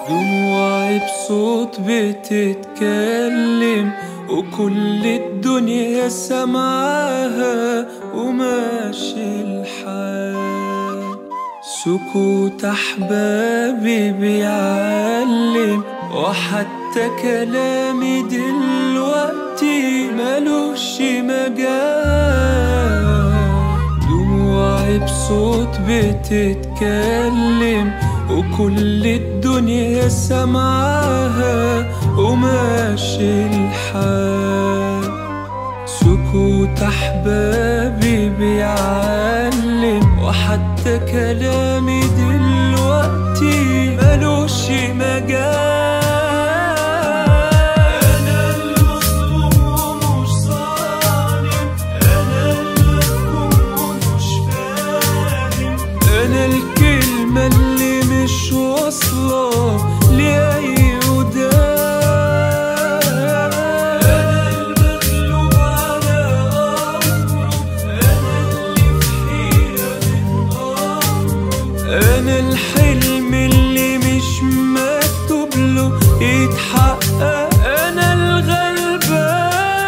دموعي بصوت بتتكلم وكل الدنيا سمعاها وماشي الحال سكوت أحبابي بيعلم وحتى كلامي دلوقتي ملوش مجال دموعي بصوت بتتكلم وكل الدنيا سمعاها وماشي الحال سكوت أحبابي بيعلم وحتى كلامي دلوقتي ملوش مجال أنا المظلوم ومش ظالم أنا المفهوم ومش فاهم أنا الكلمة اللي مش واصلة لأي ودان أنا المغلوب على أمره أنا اللي في حيرة من أمره أنا الحلم اللي مش مكتوب له يتحقق أنا الغلبان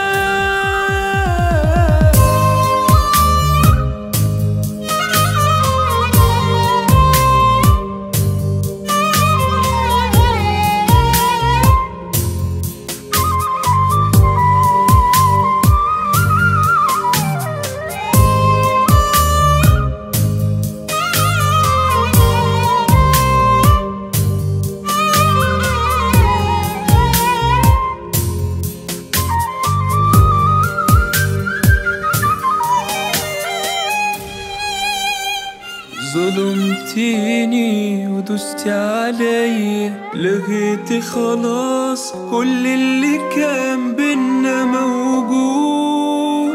ظلمتيني ودوستي عليا لغيتي خلاص كل اللي كان بينا موجود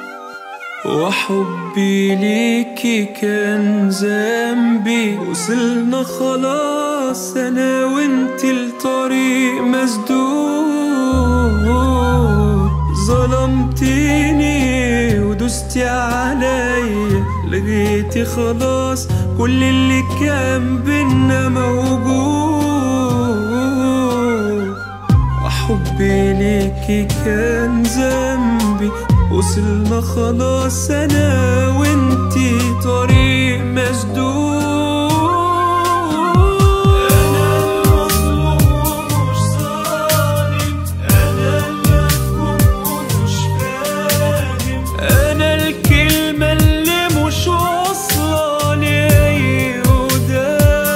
وحبي ليكي كان ذنبي وصلنا خلاص انا وانتي لطريق مسدود ظلمتيني ودوستي عليا لغيتي خلاص كل اللي كان بينا موجود وحبي ليكي كان ذنبي وصلنا خلاص انا وانتي طريق مسدود